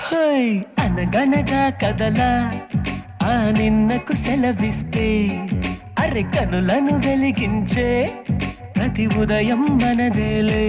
హోయ్ అనగనగా కదలా ఆ నిన్నకు సెలవిస్తే అరె కనులను వెలిగించే ప్రతి ఉదయం మనదేలే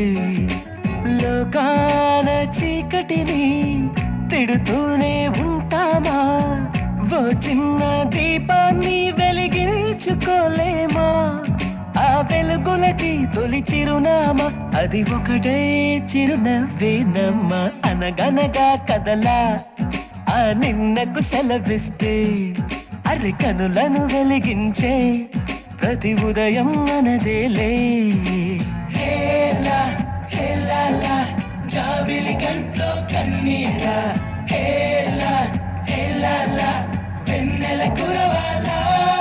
లోకాల చీకటిని తిడుతూనే ఉంటామా ఓ చిన్న దీపాన్ని వెలిగించుకోలేమా ఆ వెలుగులకి తొలి చిరునామా అది ఒకటే చిరునవ్వేనమ్మా అనగనగా కదలా ఆ నిన్నకు సెలవిస్తే అరి కనులను వెలిగించే ప్రతి ఉదయం మనదేలే హేలా హేలాలా జాబిలి కంట్లో కన్నీళ్ళ హేలా హేలాలా వెన్నెల కురవాలా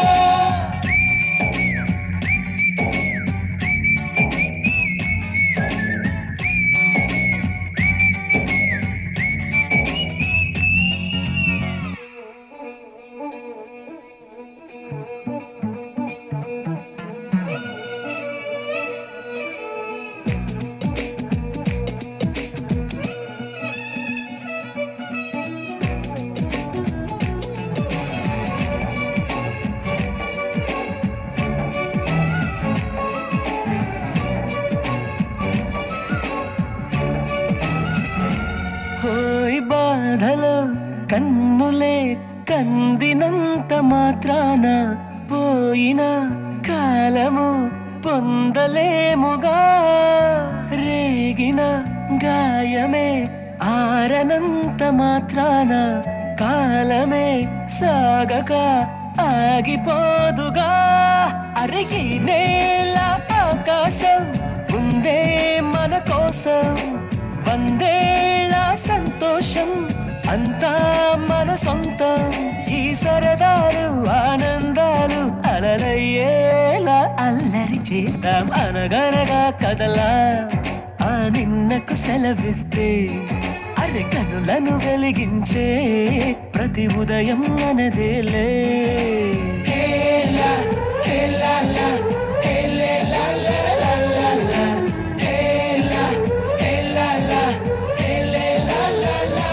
హోయ్ బాధలో కన్నులే కందినంత మాత్రాన పోయిన కాలము పొందలేముగా రేగిన గాయమే ఆరనంత మాత్రాన కాలమే సాగక ఆగిపోదుగా అరిగి నేల ఆకాశం ఉందే మన కోసం వందేళ్ళ సంతోషం అంతా మన సొంతం ఈ సరదాలు ఆనందాలు అలరయ్యేలా అల్లరి చేద్దాం అనగనగా కదలా ఆ నిన్నకు సెలవిస్తే అరె కనులను వెలిగించే ప్రతి ఉదయం మనదేలే హేలా హేలాలా హేలేలా లా లా లా లా. హేలా హేలాలా హేలేలా లా లా.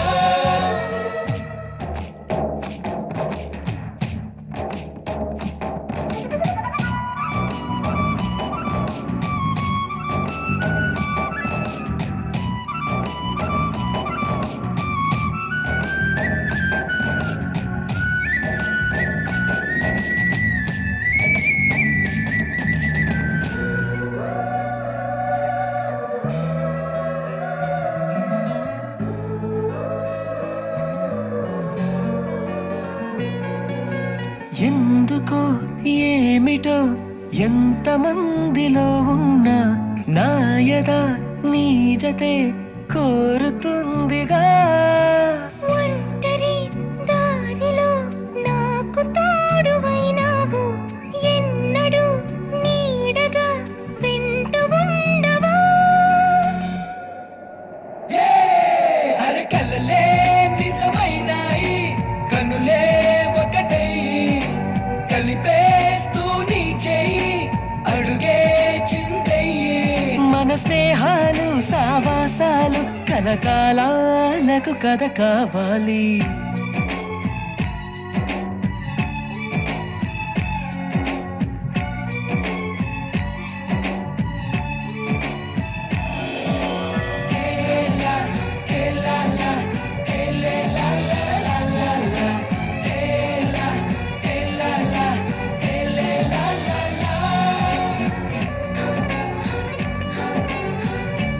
ఎందుకో ఏమిటో ఎంతమందిలో ఉన్నా నాయద నీ జతే కోరుతుందిగా ఒంటరి దారిలో నాకు తోడువైనావు ఎన్నడూ నీడగా వెంట ఉండవా అరకలలే నిజమైనాయి కనులే ఒకటై కలిపేస్తూ నీ చేయి అడుగే చిందయ్యి మన స్నేహాలు సావాసాలు కలకాలాలకు కథ కావాలి